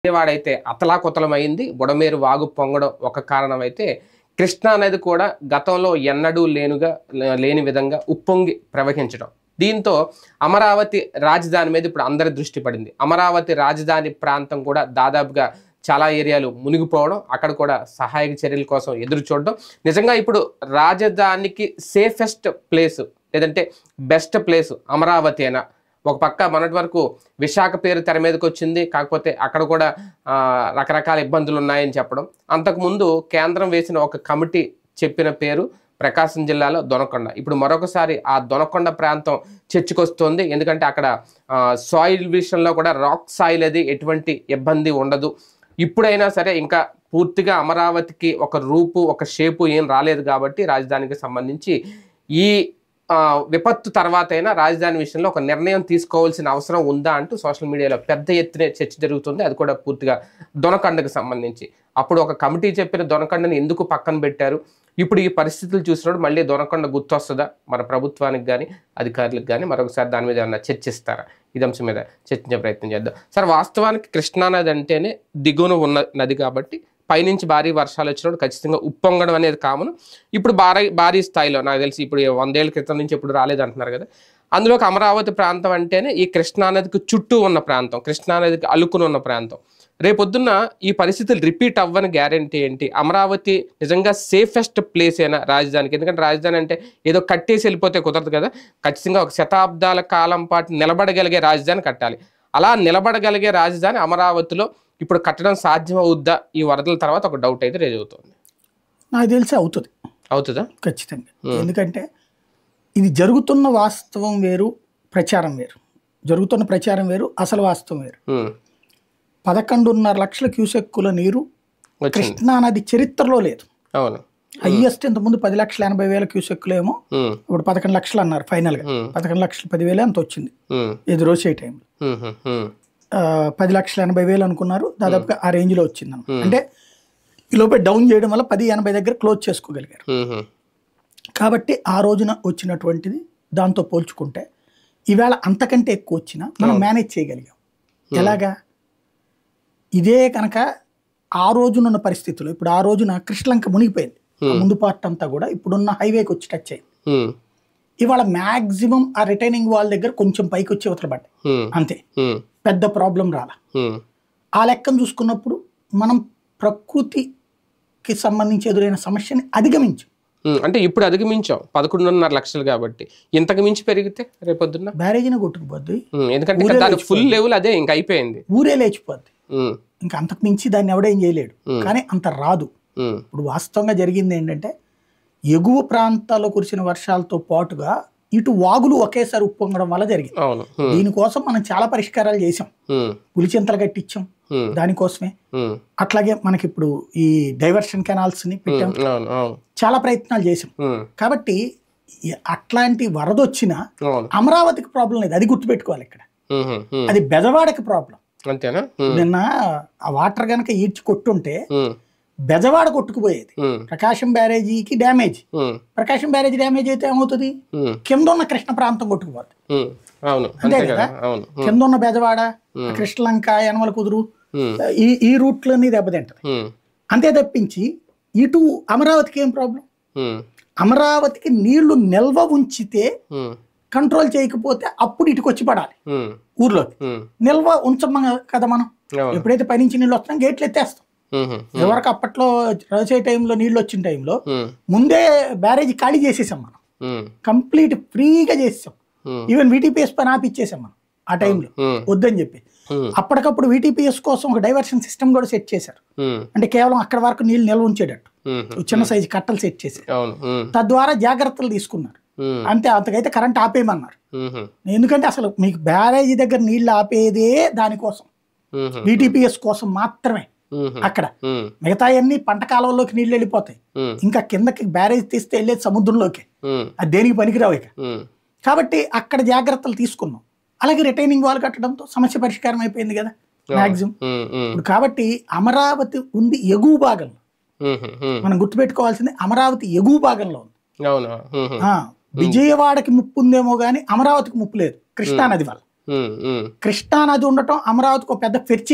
విజయవాడైతే అతలాకుతలమైంది బుడమేరు వాగు పొంగడం ఒక కారణం అయితే కృష్ణా నది కూడా గతంలో ఎన్నడూ లేనుగా లేని విధంగా ఉప్పొంగి ప్రవహించడం దీంతో అమరావతి రాజధాని మీద ఇప్పుడు అందరి దృష్టి పడింది అమరావతి రాజధాని ప్రాంతం కూడా దాదాపుగా చాలా ఏరియాలు మునిగిపోవడం అక్కడ కూడా సహాయక చర్యల కోసం ఎదురు చూడడం నిజంగా ఇప్పుడు రాజధానికి సేఫెస్ట్ ప్లేస్ లేదంటే బెస్ట్ ప్లేస్ అమరావతి అయినా ఒక పక్క మొన్నటి వరకు విశాఖ పేరు తెర మీదకి వచ్చింది కాకపోతే అక్కడ కూడా ఆ, రకరకాల ఇబ్బందులు ఉన్నాయని చెప్పడం అంతకుముందు కేంద్రం వేసిన ఒక కమిటీ చెప్పిన పేరు ప్రకాశం జిల్లాలో దొనకొండ ఇప్పుడు మరొకసారి ఆ దొనకొండ ప్రాంతం చర్చకొస్తుంది ఎందుకంటే అక్కడ సాయిల్ విషయంలో కూడా రాక్ సాయిల్ అది ఎటువంటి ఇబ్బంది ఉండదు ఇప్పుడైనా సరే ఇంకా పూర్తిగా అమరావతికి ఒక రూపు ఒక షేపు ఏం రాలేదు కాబట్టి రాజధానికి సంబంధించి ఈ ఆ, విపత్తు తర్వాత అయినా రాజధాని విషయంలో ఒక నిర్ణయం తీసుకోవాల్సిన అవసరం ఉందా అంటూ సోషల్ మీడియాలో పెద్ద ఎత్తున చర్చ జరుగుతుంది అది కూడా పూర్తిగా దొనకొండకు సంబంధించి అప్పుడు ఒక కమిటీ చెప్పిన దొనకొండని ఎందుకు పక్కన పెట్టారు ఇప్పుడు ఈ పరిస్థితులు చూసినప్పుడు మళ్ళీ దొనకొండ గుర్తొస్తుందా మన ప్రభుత్వానికి కానీ అధికారులకు కానీ మరొకసారి దాని మీద ఏమన్నా చర్చిస్తారా ఇది అంశం మీద చర్చించే ప్రయత్నం చేద్దాం సార్ వాస్తవానికి కృష్ణానది అంటేనే దిగువన ఉన్న నది కాబట్టి పైనుంచి భారీ వర్షాలు వచ్చినప్పుడు ఖచ్చితంగా ఉప్పొంగడం అనేది కామన్ ఇప్పుడు భారీ భారీ స్థాయిలో నాకు తెలిసి ఇప్పుడు వందేళ్ల క్రితం నుంచి ఇప్పుడు రాలేదు అంటున్నారు కదా అందులోకి అమరావతి ప్రాంతం అంటేనే ఈ కృష్ణానదికి చుట్టూ ఉన్న ప్రాంతం కృష్ణానదికి అలుకుని ఉన్న ప్రాంతం రేపొద్దున్న ఈ పరిస్థితులు రిపీట్ అవ్వని గ్యారంటీ ఏంటి అమరావతి నిజంగా సేఫెస్ట్ ప్లేస్ అయినా రాజధానికి ఎందుకంటే రాజధాని అంటే ఏదో కట్టేసి వెళ్ళిపోతే కుదరదు కదా ఖచ్చితంగా ఒక శతాబ్దాల కాలం పాటు నిలబడగలిగే రాజధాని కట్టాలి అలా నిలబడగలిగే రాజధాని అమరావతిలో ఇప్పుడు కట్టడం సాధ్యం అవుద్దా ఈ వరదల తర్వాత ఒక డౌట్ అయితే రేజ్ అవుతుంది నాకు తెలిసి అవుతుంది అవుతుందా ఖచ్చితంగా ఎందుకంటే ఇది జరుగుతున్న వాస్తవం వేరు ప్రచారం వేరు జరుగుతున్న ప్రచారం వేరు అసలు వాస్తవం వేరు ఉమ్, పదకొండున్నర లక్షల క్యూసెక్కుల నీరు వచ్చింది కృష్ణా నది చరిత్రలో లేదు అవును హయ్యెస్ట్ ఇంతకుముందు పది లక్షల ఎనభై వేల క్యూసెక్కులేమో ఉమ్, ఇప్పుడు పదకొండు లక్షలు అన్నారు ఫైనల్గా ఉమ్, పదకొండు లక్షల పదివేలే అంత వచ్చింది ఉమ్, ఇది రోజు టైంలో ఉమ్, ఉమ్, ఉమ్, పది లక్షల ఎనభై వేలు అనుకున్నారు దాదాపుగా ఆ రేంజ్లో వచ్చింది అన్నమాట అంటే ఈ లోపే డౌన్ చేయడం వల్ల పది ఎనభై దగ్గర క్లోజ్ చేసుకోగలిగారు ఉమ్, ఉమ్, కాబట్టి ఆ రోజున వచ్చినటువంటిది దాంతో పోల్చుకుంటే ఈవేళ అంతకంటే ఎక్కువ వచ్చినా మనం మేనేజ్ చేయగలిగాం ఎలాగా ఇదే కనుక ఆ రోజునున్న పరిస్థితులు ఇప్పుడు ఆ రోజున కృష్ణలంక మునిగిపోయింది ఆ ముందు పార్ట్ అంతా కూడా ఇప్పుడున్న హైవేకి వచ్చి టచ్ అయింది ఉమ్, ఇవాళ మ్యాక్సిమం ఆ రిటైనింగ్ వాల్ దగ్గర కొంచెం పైకి వచ్చి అవతల పడ్డాయి ఉమ్, అంతే ఉమ్, పెద్ద ప్రాబ్లం రాల ఉమ్, ఆ లెక్కను చూసుకున్నప్పుడు మనం ప్రకృతికి సంబంధించి ఎదురైన సమస్యని అధిగమించాం ఉమ్, అంటే ఇప్పుడు అధిగమించాం పదకొండున్నర లక్షలు కాబట్టి ఇంతకు మించి పెరిగితే రేపొద్దున్న బ్యారేజీని కొట్టుకుపోద్ది ఉమ్, ఎందుకంటే ఇంకా దాని ఫుల్ లెవెల్ అదే ఇంకా అయిపోయింది ఊరే లేచిపోద్ది ఉమ్, ఇంకా అంతకు మించి దాన్ని ఎవడేం చేయలేడు కానీ అంత రాదు ఉమ్, ఇప్పుడు వాస్తవంగా జరిగింది ఏంటంటే ఎగువ ప్రాంతాల్లో కురిసిన వర్షాలతో పాటుగా ఇటు వాగులు ఒకేసారి ఉప్పొంగడం వల్ల జరిగింది అవును ఉమ్, దీనికోసం మనం చాలా పరిష్కారాలు చేసాం ఉమ్, పులిచింతలు కట్టించాం ఉమ్, దానికోసమే ఉమ్, అట్లాగే మనకి ఇప్పుడు ఈ డైవర్షన్ కెనాల్స్ ని పెట్టాం ఉమ్, అవును అవును చాలా ప్రయత్నాలు చేసాం ఉమ్, కాబట్టి ఈ అట్లాంటి వరద వచ్చినా అవును అమరావతికి ప్రాబ్లం లేదు అది గుర్తుపెట్టుకోవాలి ఇక్కడ ఉమ్, ఉమ్, ఉమ్, అది బెజవాడకి ప్రాబ్లం అంతేనా ఉమ్, నిన్న ఆ వాటర్ గనక ఈడ్చి కొట్టుంటే ఉమ్, బెజవాడ కొట్టుకుపోయేది ఉమ్, ప్రకాశం బ్యారేజీకి డ్యామేజ్ ఉమ్, ప్రకాశం బ్యారేజ్ డ్యామేజ్ అయితే ఏమవుతుంది ఉమ్, కింద ఉన్న కృష్ణ ప్రాంతం కొట్టుకుపోతుంది ఉమ్, అవును అంతే అంతే కదా కదా? అవును ఉమ్, కింద ఉన్న బెజవాడ కృష్ణలంక యనమల కుదురు ఉమ్, ఈ ఈ రూట్లన్నీ దెబ్బతింటది ఉమ్, అంతే తప్పించి ఇటు అమరావతికి ఏం ప్రాబ్లం ఉమ్, అమరావతికి నీళ్లు నిల్వ ఉంచితే ఉమ్, కంట్రోల్ చేయకపోతే అప్పుడు ఇటుకు వచ్చి పడాలి ఉమ్, ఊర్లోకి ఉమ్, నిల్వ ఉంచమ్మ కదా మనం అవును ఎప్పుడైతే పైనుంచి నీళ్ళు వస్తాం గేట్లు ఎత్తేస్తాం ఉమ్, ఉమ్, ఎవరికి అప్పట్లో రాసే టైంలో నీళ్ళు వచ్చిన టైంలో ఉమ్, ముందే బ్యారేజ్ ఖాళీ చేసేసాం మనం ఉమ్, కంప్లీట్ ఫ్రీగా చేసేసాం ఉమ్, ఈవెన్ వీటీపీఎస్ పని ఆపిచ్చేసాం మనం ఆ టైంలో ఉమ్, వద్దని చెప్పి ఉమ్, అప్పటికప్పుడు వీటీపీఎస్ కోసం ఒక డైవర్షన్ సిస్టమ్ కూడా సెట్ చేశారు ఉమ్, అంటే కేవలం అక్కడ వరకు నీళ్ళు నిల్వ ఉంచేటట్టు ఉమ్, ఒక చిన్న సైజు కట్టలు సెట్ చేశారు అవును ఉమ్, తద్వారా జాగ్రత్తలు తీసుకున్నారు ఉమ్, అంతే అంతకైతే కరెంట్ ఆపేయమన్నారు ఉమ్, ఎందుకంటే అసలు మీకు బ్యారేజీ దగ్గర నీళ్ళు ఆపేదే దానికోసం ఉమ్, వీటీపీఎస్ కోసం మాత్రమే ఉమ్, అక్కడ ఉమ్, మిగతా అన్ని పంట కాలంలోకి నీళ్ళు వెళ్ళిపోతాయి ఉమ్, ఇంకా కిందకి బ్యారేజ్ తీస్తే వెళ్ళేది సముద్రంలోకి ఉమ్, అది దేనికి పనికిరావు ఇక ఉమ్, కాబట్టి అక్కడ జాగ్రత్తలు తీసుకున్నాం అలాగే రిటైనింగ్ వాల్ కట్టడంతో సమస్య పరిష్కారం అయిపోయింది కదా మ్యాక్సిమం ఉమ్, ఉమ్, ఇప్పుడు కాబట్టి అమరావతి ఉంది ఎగువ భాగంలో ఉమ్, ఉమ్, మనం గుర్తుపెట్టుకోవాల్సింది అమరావతి ఎగువ భాగంలో ఉంది అవును ఉమ్, ఉమ్, ఆ, విజయవాడకి ముప్పు ఉందేమో కానీ అమరావతికి ముప్పు లేదు కృష్ణా నది వల్ల ఉమ్, ఉమ్, కృష్ణా నది ఉండటం అమరావతికి ఒక పెద్ద ఫెర్చింగ్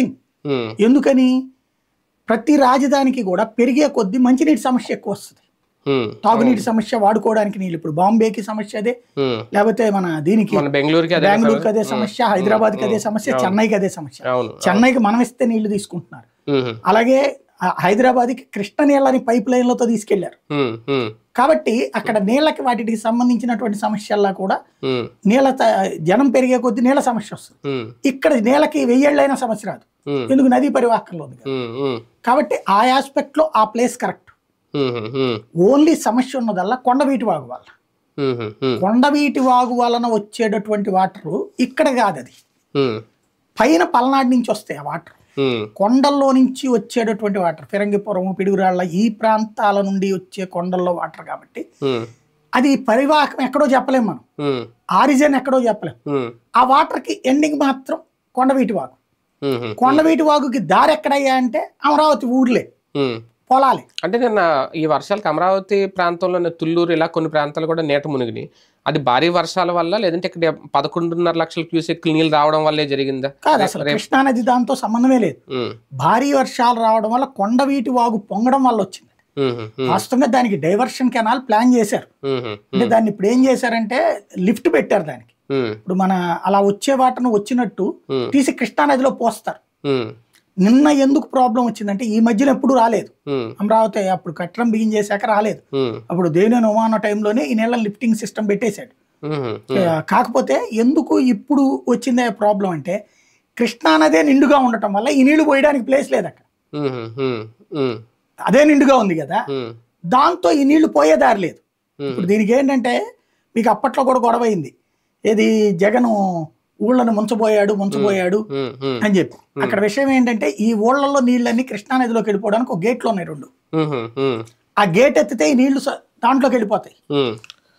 ఉమ్, ఎందుకని ప్రతి రాజధానికి కూడా పెరిగే కొద్దీ మంచినీటి సమస్య ఎక్కువ వస్తుంది ఉమ్, తాగునీటి సమస్య వాడుకోవడానికి నీళ్ళు ఇప్పుడు బాంబేకి సమస్య అదే ఉమ్. లేకపోతే మన దీనికి మన బెంగళూరుకి అదే బెంగళూరుకి అదే సమస్య హైదరాబాద్కి అదే సమస్య చెన్నైకి అదే సమస్య అవును చెన్నైకి మనం ఇస్తే నీళ్లు తీసుకుంటున్నారు ఉమ్, అలాగే ఆ హైదరాబాద్కి కృష్ణ నీళ్ళని పైప్ లైన్లతో తీసుకెళ్లారు ఉమ్, ఉమ్, కాబట్టి అక్కడ నీళ్ళకి వాటికి సంబంధించినటువంటి సమస్యల్లో కూడా ఉమ్, నీళ్ళ త- జనం పెరిగే కొద్దీ నీళ్ళ సమస్య వస్తుంది ఉమ్, ఇక్కడ నీళ్ళకి వెయ్యేళ్ళైన సమస్య రాదు ఉమ్, ఎందుకు నదీ పరివాహకంలో ఉంది కదా. ఉమ్, ఉమ్, కాబట్టి ఆ ఆస్పెక్ట్ లో ఆ ప్లేస్ కరెక్ట్ ఉమ్, ఉమ్, ఓన్లీ సమస్య ఉన్నదల్లా కొండవీటి వాగు వల్ల ఉమ్, ఉమ్, కొండవీటి వాగు వలన వచ్చేటటువంటి వాటర్ ఇక్కడ కాదు అది ఉమ్, పైన పల్నాడు నుంచి వస్తాయి ఆ వాటర్ ఉమ్, కొండల్లో నుంచి వచ్చేటటువంటి వాటర్ ఫిరంగిపురం పిడుగురాళ్ళ ఈ ప్రాంతాల నుండి వచ్చే కొండల్లో వాటర్ కాబట్టి ఉమ్, అది పరివాహకం ఎక్కడో చెప్పలేం మనం ఉమ్, ఆరిజిన్ ఎక్కడో చెప్పలేం ఉమ్, ఆ వాటర్కి ఎండింగ్ మాత్రం కొండవీటి వాగు ఉమ్, ఉమ్, కొండవీటి వాగుకి దారి ఎక్కడయ్యా అంటే అమరావతి ఊర్లే ఉమ్. పొలాలే అంటే నిన్న ఈ వర్షాలకు అమరావతి ప్రాంతంలోనే తుళ్ళూరు ఇలా కొన్ని ప్రాంతాలు కూడా నీట మునిగినాయి అది భారీ వర్షాల వల్ల లేదంటే ఇక్కడ పదకొండున్నర లక్షల క్యూసెక్ నీళ్ళు రావడం వల్లే జరిగిందా కాదు అసలు కృష్ణానది దాంతో సంబంధమే లేదు ఉమ్, భారీ వర్షాలు రావడం వల్ల కొండవీటి వాగు పొంగడం వల్ల వచ్చింది ఉమ్, ఉమ్, వాస్తవంగా దానికి డైవర్షన్ కెనాల్ ప్లాన్ చేశారు ఉమ్, ఉమ్, అంటే దాన్ని ఇప్పుడు ఏం చేశారంటే లిఫ్ట్ పెట్టారు దానికి ఉమ్, ఇప్పుడు మన అలా వచ్చే వాటను వచ్చినట్టు ఉమ్, తీసి కృష్ణానదిలో పోస్తారు ఉమ్, నిన్న ఎందుకు ప్రాబ్లం వచ్చిందంటే ఈ మధ్యన ఎప్పుడు రాలేదు ఉమ్, అమరావతి అప్పుడు కట్టడం బిగిన్ చేశాక రాలేదు ఉమ్, అప్పుడు దేని ఒమాన టైంలోనే ఈ నెల లిఫ్టింగ్ సిస్టమ్ పెట్టేశాడు ఉమ్, ఉమ్, ఆ, కాకపోతే ఎందుకు ఇప్పుడు వచ్చిందే ప్రాబ్లం అంటే కృష్ణానదే నిండుగా ఉండటం వల్ల ఈ నీళ్లు పోయడానికి ప్లేస్ లేదు అక్కడ ఉమ్, ఉమ్, ఉమ్, అదే నిండుగా ఉంది కదా ఉమ్, దాంతో ఈ నీళ్లు పోయే దారి లేదు ఉమ్, ఇప్పుడు దీనికి ఏంటంటే మీకు అప్పట్లో కూడా గొడవ అయింది ఏది జగన్ ఊళ్ళను ముంచబోయాడు ముంచబోయాడు ఉమ్, ఉమ్, అని చెప్పి అక్కడ విషయం ఏంటంటే ఈ ఊళ్ళల్లో నీళ్ళన్నీ కృష్ణానదిలోకి వెళ్ళిపోవడానికి ఒక గేట్లు ఉన్నాయి రెండు ఉమ్, ఉమ్, ఆ గేట్ ఎత్తితే ఈ నీళ్లు స- దాంట్లోకి వెళ్ళిపోతాయి ఉమ్,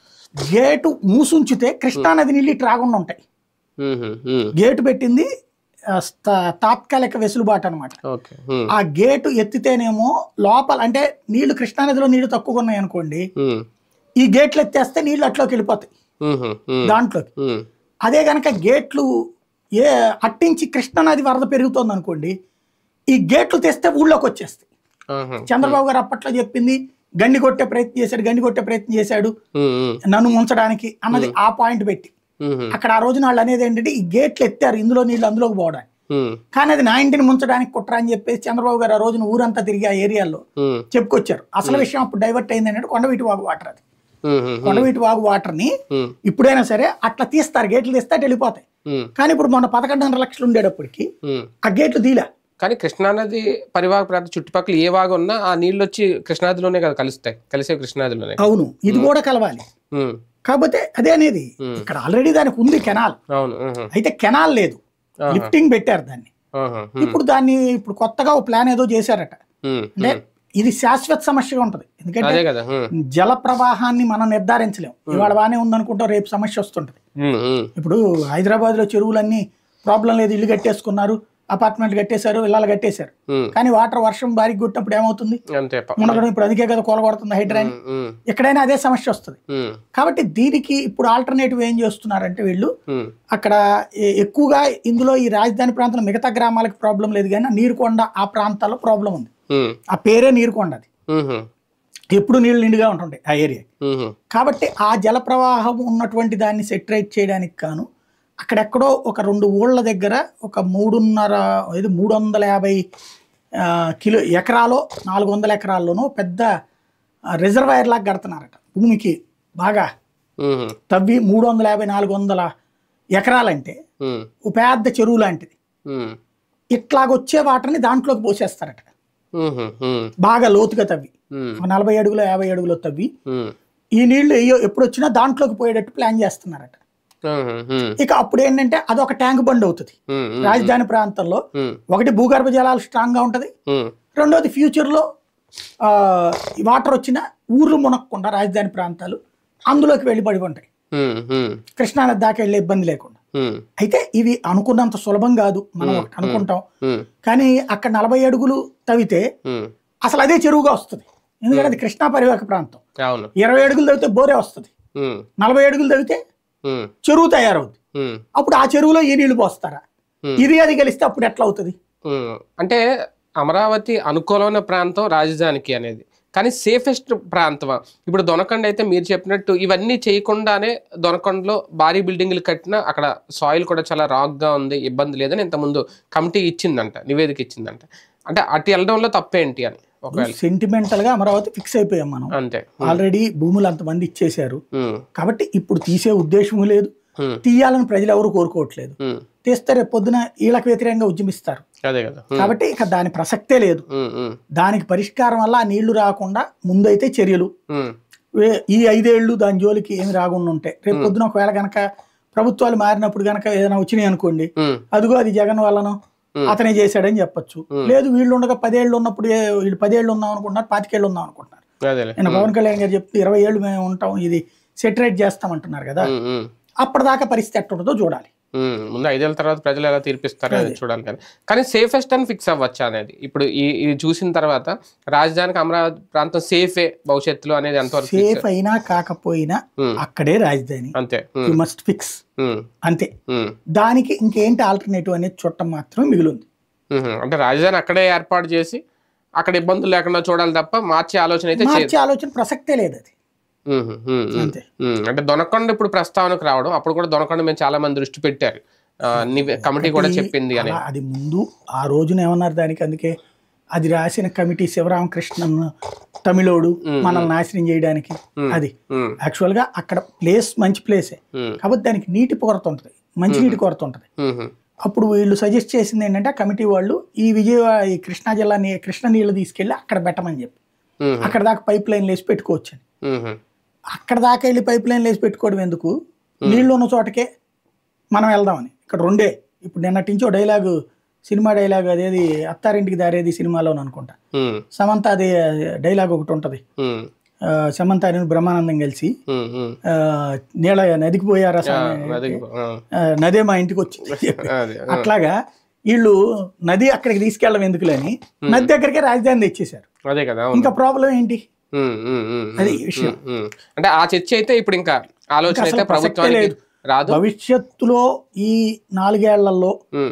గేటు మూసుంచితే కృష్ణానది నీళ్ళు ఇటు రాకుండా ఉంటాయి ఉమ్, ఉమ్, గేటు పెట్టింది ఆ, స్థా- తాత్కాలిక వెసులుబాటు అనమాట ఓకే ఉమ్, ఆ గేటు ఎత్తితేనేమో లోపల అంటే నీళ్లు కృష్ణానదిలో నీళ్లు తక్కువగా ఉన్నాయి అనుకోండి ఉమ్, ఈ గేట్లు ఎత్తేస్తే నీళ్లు అట్లోకి వెళ్ళిపోతాయి ఉమ్, ఉమ్, దాంట్లోకి ఉమ్, అదే గనక గేట్లు ఏ అట్టించి కృష్ణానది వరద పెరుగుతోంది అనుకోండి ఈ గేట్లు తెస్తే ఊళ్ళోకి వచ్చేస్తాయి ఆహా, చంద్రబాబు గారు అప్పట్లో చెప్పింది గండి కొట్టే ప్రయత్నం చేశాడు గండి కొట్టే ప్రయత్నం చేశాడు ఉమ్, ఉమ్, నన్ను ముంచడానికి అన్నది ఆ పాయింట్ పెట్టి ఉమ్, అక్కడ ఆ రోజున వాళ్ళు అనేది ఏంటంటే ఈ గేట్లు ఎత్తారు ఇందులో నీళ్ళు అందులోకి పోవడానికి ఉమ్, కానీ అది నా ఇంటిని ముంచడానికి కుట్ర అని చెప్పేసి చంద్రబాబు గారు ఆ రోజున ఊరంతా తిరిగి ఆ ఏరియాలో ఉమ్, చెప్పుకొచ్చారు అసలు విషయం అప్పుడు డైవర్ట్ అయింది ఏంటంటే కొండవీటి వాగు వాటర్ అది ఉమ్, ఉమ్, కొండవీటి వాగు వాటర్ని ఉమ్, ఇప్పుడైనా సరే అట్లా తీస్తారు గేట్లు తీస్తే అటు వెళ్ళిపోతాయి ఉమ్, కానీ ఇప్పుడు మొన్న పదకొండున్నర లక్షలు ఉండేటప్పటికి ఉమ్. ఆ గేట్లు తీలా కానీ కృష్ణానది పరివాహక ప్రాంతం చుట్టుపక్కల ఏ వాగు ఉన్నా ఆ నీళ్ళు వచ్చి కృష్ణానదిలోనే కదా కలుస్తాయి కలిసే కృష్ణానదిలోనే అవును ఇది కూడా కలవాలి ఉమ్, కాకపోతే అదే అనేది ఇక్కడ ఆల్రెడీ దానికి ఉంది కెనాల్ అవును ఉహు, అయితే కెనాల్ లేదు ఆహా. లిఫ్టింగ్ పెట్టారు దాన్ని ఆహా, ఉమ్, ఇప్పుడు దాన్ని ఇప్పుడు కొత్తగా ఒక ప్లాన్ ఏదో చేశారట ఉమ్, అంటే ఇది శాశ్వత సమస్యగా ఉంటది ఎందుకంటే అదే కదా ఉమ్, జల ప్రవాహాన్ని మనం నిర్ధారించలేం ఇవాళ బాగానే ఉందనుకుంటాం రేపు సమస్య వస్తుంటది ఉమ్, ఉమ్, ఇప్పుడు హైదరాబాద్లో చెరువులన్నీ ప్రాబ్లం లేదు ఇల్లు కట్టేసుకున్నారు అపార్ట్మెంట్ కట్టేశారు ఇళ్ళలు కట్టేశారు ఉమ్, కానీ వాటర్ వర్షం భారీ కొట్టినప్పుడు ఏమవుతుంది అంతే ప- మునగడం ఇప్పుడు అందుకే కదా కూలగొడుతుంది హైడ్రాని ఉమ్, ఉమ్, ఎక్కడైనా అదే సమస్య వస్తుంది ఉమ్, కాబట్టి దీనికి ఇప్పుడు ఆల్టర్నేటివ్ ఏం చేస్తున్నారంటే వీళ్ళు ఉమ్, అక్కడ ఎ- ఎక్కువగా ఇందులో ఈ రాజధాని ప్రాంతంలో మిగతా గ్రామాలకు ప్రాబ్లం లేదు కానీ నీరుకొండ ఆ ప్రాంతాల్లో ప్రాబ్లం ఉంది ఉమ్, ఆ పేరే నీరుకొండ అది ఉహు, ఎప్పుడు నీళ్ళు నిండుగా ఉంటుంటాయి ఆ ఏరియా ఉహు, కాబట్టి ఆ జల ప్రవాహం ఉన్నటువంటి దాన్ని సెటరేట్ చేయడానికి గాను అక్కడెక్కడో ఒక రెండు ఊళ్ళ దగ్గర ఒక మూడున్నర ఇది మూడు వందల యాభై ఆ, కిలో ఎకరాలో నాలుగు వందల ఎకరాల్లోనూ పెద్ద రిజర్వాయర్ లాగా కడుతున్నారట భూమికి బాగా ఉహు, తవ్వి మూడు వందల యాభై నాలుగు వందల ఎకరాలంటే ఉమ్, ఒక పెద్ద చెరువు లాంటిది ఉమ్, ఇట్లాగొచ్చే వాటర్ని దాంట్లోకి పోసేస్తారట ఉహు, ఉమ్, బాగా లోతుగా తవ్వి ఉమ్, ఒక నలభై అడుగులు యాభై అడుగులు తవ్వి ఉమ్, ఈ నీళ్లు ఎయ్యో- ఎప్పుడు వచ్చినా దాంట్లోకి పోయేటట్టు ప్లాన్ చేస్తున్నారట ఉహు, ఉమ్, ఇక అప్పుడు ఏంటంటే అదొక ట్యాంక్ బండ్ అవుతుంది ఉమ్, ఉమ్, రాజధాని ప్రాంతంలో ఉమ్, ఒకటి భూగర్భ జలాలు స్ట్రాంగ్ గా ఉంటది ఉమ్, రెండోది ఫ్యూచర్లో ఆ, ఈ వాటర్ వచ్చిన ఊర్లు మునక్కుండా రాజధాని ప్రాంతాలు అందులోకి వెళ్ళి పడి ఉంటాయి ఉమ్, ఉమ్, కృష్ణానది దాకా వెళ్ళే ఇబ్బంది లేకుండా ఉమ్, అయితే ఇవి అనుకున్నంత సులభం కాదు మనం ఒకటి అనుకుంటాం ఉమ్, కానీ అక్కడ నలభై అడుగులు తవ్వితే ఉమ్, అసలు అదే చెరువుగా వస్తుంది ఎందుకంటే అది కృష్ణా పరివాహక ప్రాంతం అవును ఇరవై అడుగులు తవ్వితే బోరే వస్తుంది ఉమ్, నలభై అడుగులు తవ్వితే ఉమ్, చెరువు తయారవుద్ది ఉమ్, అప్పుడు ఆ చెరువులో ఈ నీళ్లు పోస్తారా Hmm. ఇది అది కలిస్తే అప్పుడు ఎట్లా అవుతుంది ఉమ్, అంటే అమరావతి అనుకూలమైన ప్రాంతం రాజధానికి అనేది కానీ సేఫెస్ట్ ప్రాంతమా ఇప్పుడు దొనకొండ అయితే మీరు చెప్పినట్టు ఇవన్నీ చేయకుండానే దొనకొండలో భారీ బిల్డింగ్లు కట్టినా అక్కడ సాయిల్ కూడా చాలా రాక్గా ఉంది ఇబ్బంది లేదని ఇంతకుముందు కమిటీ ఇచ్చిందంట నివేదిక ఇచ్చిందంట అంటే అటు వెళ్ళడంలో తప్పేంటి అని ఒకవేళ సెంటిమెంటల్ గా అమరావతి ఫిక్స్ అయిపోయాం మనం అంతే ఆల్రెడీ భూములు అంతమంది ఇచ్చేశారు ఉమ్, కాబట్టి ఇప్పుడు తీసే ఉద్దేశం లేదు ఉమ్, తీయాలని ప్రజలు ఎవరు కోరుకోవట్లేదు ఉమ్, తీస్తే రేపు పొద్దున వీళ్ళకి వ్యతిరేకంగా ఉద్యమిస్తారు అదే కదా ఉమ్, కాబట్టి ఇక దాని ప్రసక్తే లేదు ఉమ్, ఉమ్, దానికి పరిష్కారం వల్ల ఆ నీళ్లు రాకుండా ముందైతే చర్యలు ఉమ్, వే- ఈ ఐదేళ్లు దాని జోలికి ఏమి రాకుండా ఉంటాయి రేపు పొద్దున ఒకవేళ గనక ప్రభుత్వాలు మారినప్పుడు గనక ఏదైనా వచ్చినాయి అనుకోండి ఉమ్, అదిగో అది జగన్ వల్లనో Hmm. అతనే చేశాడని చెప్పొచ్చు లేదు వీళ్ళు ఉండగా పదేళ్ళు ఉన్నప్పుడు ఏ- వీళ్ళు పదేళ్ళు ఉందాం అనుకుంటున్నారు పాతికేళ్ళు ఉందాం అనుకుంటున్నారు అదేలే నేను పవన్ కళ్యాణ్ గారు చెప్తే ఇరవై ఏళ్ళు మేము ఉంటాం ఇది సెటరేట్ చేస్తాం అంటున్నారు కదా ఉమ్, ఉమ్. అప్పటిదాకా పరిస్థితి ఎట్టుంటుందో చూడాలి ఉమ్, ముందు ఐదేళ్ళ తర్వాత ప్రజలు ఎలా తీర్పిస్తారో అది చూడాలి కానీ కానీ సేఫెస్ట్ అని ఫిక్స్ అవ్వచ్చు అనేది ఇప్పుడు ఈ ఇది చూసిన తర్వాత రాజధానికి అమరావతి ప్రాంతం సేఫే భవిష్యత్తులో అనేది ఎంతవరకు fix? సేఫ్ అయినా కాకపోయినా Hmm. అక్కడే రాజధాని అంతే యు మస్ట్ ఫిక్స్ ఉమ్, అంతే ఉమ్, దానికి ఇంకేంటి ఆల్టర్నేటివ్ అనేది చూడటం మాత్రం మిగిలింది ఉమ్. అంటే రాజధాని అక్కడే ఏర్పాటు చేసి అక్కడ ఇబ్బందులు లేకుండా చూడాలి తప్ప మార్చే ఆలోచన అయితే చేయదు మార్చే ఆలోచన ప్రసక్తే లేదు అది ఉమ్, ఉమ్, ఉమ్. అంతే ఉమ్, అంటే దొనకొండ ఇప్పుడు ప్రస్తావనకు రావడం అప్పుడు కూడా దొనకొండ మేము చాలా మంది దృష్టి పెట్టారు ఆ, నివే- కమిటీ కూడా చెప్పింది అని అలా అది ముందు ఆ రోజున ఏమన్నారు దానికి అందుకే అది రాసిన కమిటీ శివరామకృష్ణన్ తమిళోడు మనల్ని నాశనం చేయడానికి అది ఉమ్, యాక్చువల్ గా అక్కడ ప్లేస్ మంచి ప్లేసే ఉమ్, కాబట్టి దానికి నీటి కొరత ఉంటుంది మంచినీటి కొరత ఉంటుంది ఉమ్, అప్పుడు వీళ్ళు సజెస్ట్ చేసింది ఏంటంటే ఆ కమిటీ వాళ్ళు ఈ విజయవాడ ఈ కృష్ణా జిల్లా నీ- కృష్ణ నీళ్ళు తీసుకెళ్ళి అక్కడ పెట్టమని చెప్పి ఉమ్, అక్కడ దాకా పైప్ లైన్ వేసి పెట్టుకోవచ్చు అని ఉమ్, అక్కడ దాకా వెళ్ళి పైప్ లైన్ వేసి పెట్టుకోవడం ఎందుకు నీళ్లు ఉన్న చోటకే మనం వెళ్దామని ఇక్కడ రెండే ఇప్పుడు నిన్నటి నుంచి ఓ డైలాగు సినిమా డైలాగ్ అదేది అత్తారింటికి దారేది సినిమాలోని అనుకుంటా ఉమ్, సమంత అది డైలాగ్ ఒకటి ఉంటుంది ఉమ్, ఆ, సమంత అని బ్రహ్మానందం కలిసి ఉమ్, ఉమ్. ఆ, నీళ్ళ నదికి పోయారా ఆ, స్వామి? అది ఆ, ఆ, నదే మా ఇంటికి వచ్చింది అని చెప్పి. అది ఆ, అట్లాగా వీళ్ళు నది అక్కడికి తీసుకెళ్ళడం ఎందుకులేని నది దగ్గరికే రాజధాని తెచ్చేశారు అదే కదా అవును. ఇంకా ప్రాబ్లం ఏంటి ఉమ్, ఉమ్, ఉమ్, అది ఉమ్, విషయం. ఉమ్. అంటే ఆ చర్చ అయితే ఇప్పుడు ఇంకా ఆలోచన ఇంకా అయితే అసలు ప్రసక్తే ప్రభుత్వానికి లేదు. రాదు భవిష్యత్తులో ఈ నాలుగేళ్లలో ఉమ్,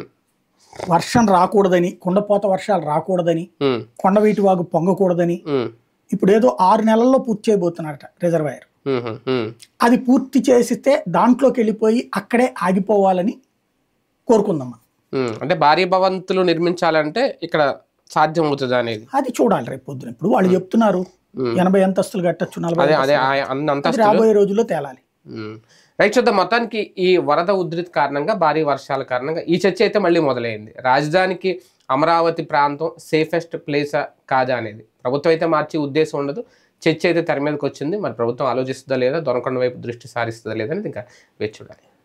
వర్షం రాకూడదని కుండపోత వర్షాలు రాకూడదని ఉమ్, కొండవీటి వాగు పొంగకూడదని ఉమ్, ఇప్పుడు ఏదో ఆరు నెలల్లో పూర్తి చేయబోతున్నారట రిజర్వాయర్ ఉమ్, ఉమ్, ఉమ్. అది పూర్తి చేసిస్తే దాంట్లోకి వెళ్ళిపోయి అక్కడే ఆగిపోవాలని కోరుకుందాం మనం. ఉమ్, అంటే భారీ భవంతులు నిర్మించాలంటే ఇక్కడ సాధ్యం అవుతుంది అనేది అది చూడాలి రేపు పొద్దున ఇప్పుడు వాళ్ళు చెప్తున్నారు ఎనభై అంతస్తులు కట్టచ్చు నలభై అదే అంతస్తులు. అదే ఆ- అన్ని అది అంతస్తులు రాబోయే రోజుల్లో తేలాలి ఉమ్. రైట్ చూద్దాం మొత్తానికి ఈ వరద ఉధృతి కారణంగా భారీ వర్షాల కారణంగా ఈ చర్చ అయితే మళ్ళీ మొదలైంది రాజధానికి అమరావతి ప్రాంతం సేఫెస్ట్ ప్లేసా కాదా అనేది ప్రభుత్వం అయితే మార్చే ఉద్దేశం ఉండదు చర్చ అయితే తెర మీదకి వచ్చింది మరి ప్రభుత్వం ఆలోచిస్తుందా లేదా దొనకొండ వైపు దృష్టి సారిస్తుందా లేదా అనేది ఇంకా వేచి చూడాలి